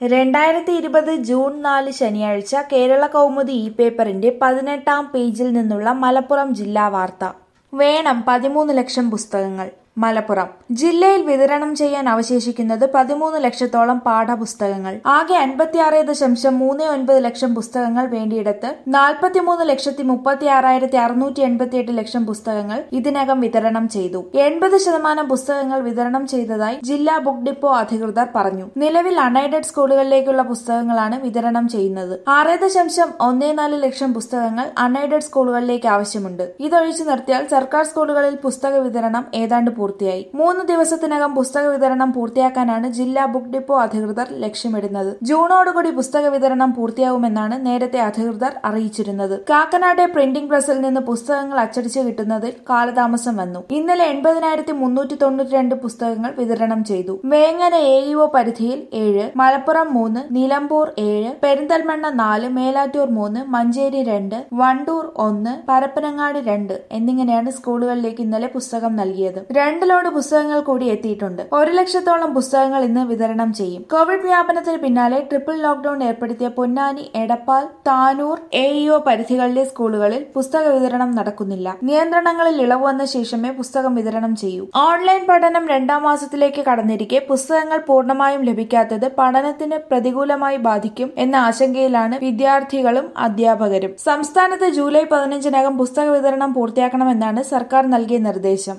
രണ്ടായിരത്തി ഇരുപത് ജൂൺ നാല് ശനിയാഴ്ച കേരള കൗമുദി ഇ പേപ്പറിന്റെ പതിനെട്ടാം പേജിൽ നിന്നുള്ള മലപ്പുറം ജില്ലാ വാർത്ത വേണം പതിമൂന്ന് ലക്ഷം പുസ്തകങ്ങൾ മലപ്പുറം ജില്ലയിൽ വിതരണം ചെയ്യാൻ അവശേഷിക്കുന്നത് പതിമൂന്ന് ലക്ഷത്തോളം പാഠപുസ്തകങ്ങൾ ആകെ അൻപത്തിയാറ് ദശാംശം മൂന്ന് ഒൻപത് ലക്ഷം പുസ്തകങ്ങൾ വേണ്ടിയിടത്ത് നാൽപ്പത്തിമൂന്ന് ലക്ഷത്തി മുപ്പത്തി ആറായിരത്തി അറുന്നൂറ്റി എൺപത്തിയെട്ട് ലക്ഷം പുസ്തകങ്ങൾ ഇതിനകം വിതരണം ചെയ്തു എൺപത് ശതമാനം പുസ്തകങ്ങൾ വിതരണം ചെയ്തതായി ജില്ലാ ബുക്ക് ഡിപ്പോ അധികൃതർ പറഞ്ഞു നിലവിൽ അൺഎയ്ഡഡ് സ്കൂളുകളിലേക്കുള്ള പുസ്തകങ്ങളാണ് വിതരണം ചെയ്യുന്നത് ആറ് ദശാംശം ഒന്നേ നാല് ലക്ഷം പുസ്തകങ്ങൾ അൺഎയ്ഡഡ് സ്കൂളുകളിലേക്ക് ആവശ്യമുണ്ട് ഇതൊഴിച്ചു നിർത്തിയാൽ സർക്കാർ സ്കൂളുകളിൽ പുസ്തക വിതരണം ഏതാണ്ട് പൂർത്തിയായി മൂന്ന് ദിവസത്തിനകം പുസ്തക വിതരണം പൂർത്തിയാക്കാനാണ് ജില്ലാ ബുക്ക് ഡിപ്പോ അധികൃതർ ലക്ഷ്യമിടുന്നത് ജൂണോടുകൂടി പുസ്തക വിതരണം പൂർത്തിയാവുമെന്നാണ് നേരത്തെ അധികൃതർ അറിയിച്ചിരുന്നത് കാക്കനാട്ടെ പ്രിന്റിംഗ് പ്രസിൽ നിന്ന് പുസ്തകങ്ങൾ അച്ചടിച്ച് കിട്ടുന്നതിൽ കാലതാമസം വന്നു ഇന്നലെ എൺപതിനായിരത്തി മുന്നൂറ്റി തൊണ്ണൂറ്റി രണ്ട് പുസ്തകങ്ങൾ വിതരണം ചെയ്തു വേങ്ങര എ ഇഒ പരിധിയിൽ ഏഴ് മലപ്പുറം മൂന്ന് നിലമ്പൂർ ഏഴ് പെരിന്തൽമണ്ണ നാല് മേലാറ്റൂർ മൂന്ന് മഞ്ചേരി രണ്ട് വണ്ടൂർ ഒന്ന് പരപ്പനങ്ങാടി രണ്ട് എന്നിങ്ങനെയാണ് സ്കൂളുകളിലേക്ക് ഇന്നലെ പുസ്തകം നൽകിയത് രണ്ട് ലോഡ് പുസ്തകങ്ങൾ കൂടി എത്തിയിട്ടുണ്ട് ഒരു ലക്ഷത്തോളം പുസ്തകങ്ങൾ ഇന്ന് വിതരണം ചെയ്യും കോവിഡ് വ്യാപനത്തിന് പിന്നാലെ ട്രിപ്പിൾ ലോക്ഡൌൺ ഏർപ്പെടുത്തിയ പൊന്നാനി എടപ്പാൾ താനൂർ എ ഇഒ പരിധികളിലെ സ്കൂളുകളിൽ പുസ്തക വിതരണം നടക്കുന്നില്ല നിയന്ത്രണങ്ങളിൽ ഇളവ് വന്ന ശേഷമേ പുസ്തകം വിതരണം ചെയ്യൂ ഓൺലൈൻ പഠനം രണ്ടാം മാസത്തിലേക്ക് കടന്നിരിക്കെ പുസ്തകങ്ങൾ പൂർണ്ണമായും ലഭിക്കാത്തത് പഠനത്തിന് പ്രതികൂലമായി ബാധിക്കും എന്ന ആശങ്കയിലാണ് വിദ്യാർത്ഥികളും അധ്യാപകരും സംസ്ഥാനത്ത് ജൂലൈ പതിനഞ്ചിനകം പുസ്തക വിതരണം പൂർത്തിയാക്കണമെന്നാണ് സർക്കാർ നൽകിയ നിർദ്ദേശം